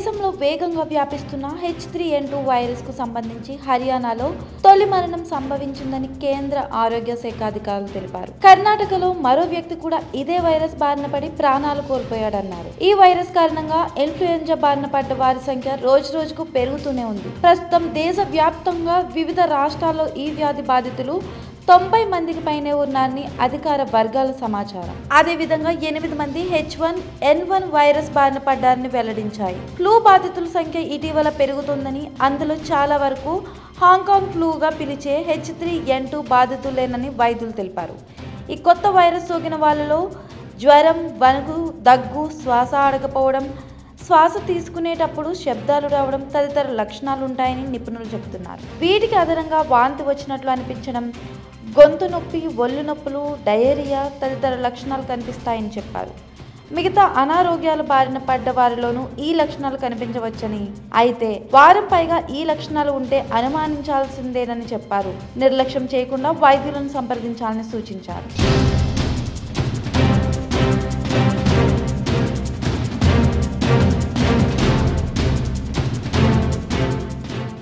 దేశంలో వేగంగా వ్యాపిస్తున్న H three N two virus కు సంబంధించి హర్యానాలో తొలి మరణం సంభవించిందని కేంద్ర ఆరోగ్య శాఖ అధికారులు తెలిపారు కర్ణాటకలో మరో వ్యక్తి కూడా ఇదే వైరస్ బారిన పడి ప్రాణాలు కోల్పోయాడన్నారు ఈ వైరస్ కారణంగా ఇన్ఫ్లుయెంజా బారిన పడ్డ వారి సంఖ్య రోజు రోజుకు పెరుగుతూనే ఉంది ప్రస్తుతం దేశ వ్యాప్తంగా వివిధ రాష్ట్రాల్లో ఈ వ్యాధి బాధితులు తొంభై మందికి పైనే ఉన్నారని అధికార వర్గాల సమాచారం అదేవిధంగా ఎనిమిది మంది H one N one virus బారిన పడ్డారని వెల్లడించాయి ఫ్లూ బాధితుల సంఖ్య ఇటీవల పెరుగుతుందని అందులో చాలా వరకు హాంకాంగ్ ఫ్లూగా పిలిచే హెచ్ త్రీ ఎన్ టూ బాధితులేనని వైద్యులు తెలిపారు ఈ కొత్త వైరస్ సోకిన వాళ్ళలో జ్వరం వణుకు దగ్గు శ్వాస ఆడకపోవడం శ్వాస తీసుకునేటప్పుడు శబ్దాలు రావడం తదితర లక్షణాలు ఉంటాయని నిపుణులు చెబుతున్నారు వీటికి అదనంగా వాంతి వచ్చినట్లు అనిపించడం గొంతు నొప్పి ఒళ్ళు నొప్పులు డయేరియా తదితర లక్షణాలు కనిపిస్తాయని చెప్పారు మిగతా అనారోగ్యాల బారిన పడ్డ వారిలోనూ ఈ లక్షణాలు కనిపించవచ్చని అయితే వారం పైగా ఈ లక్షణాలు ఉంటే అనుమానించాల్సిందేనని చెప్పారు నిర్లక్ష్యం చేయకుండా వైద్యులను సంప్రదించాలని సూచించారు